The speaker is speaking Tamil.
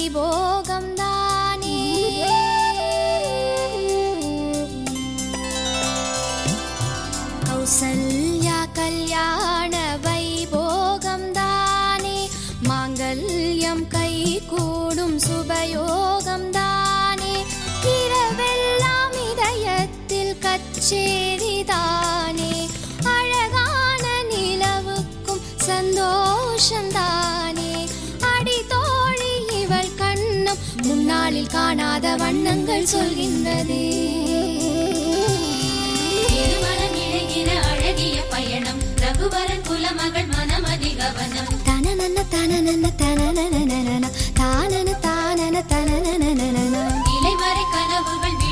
வைபோகம் தானே கௌசல்யா கல்யாண வைபோகம் தானே மாங்கல்யம் கை கூடும் சுபயோகம் தானே இரவெல்லாம் இதயத்தில் கச்சேரி தானே அழகான நிலவுக்கும் சந்தோஷம் தானே அடி தோழி இவள் கண்ணம் முன்னாளில் காணாத வண்ணங்கள் சொல்கின்றதே திருமணம் இழைகிற அழகிய பயணம் ரகுவரன் குலமகள் மனமதி கவனம் தனனன தனனன தனனனனனன தானன தானன தனனனனனன இலைமறை கனவுகள்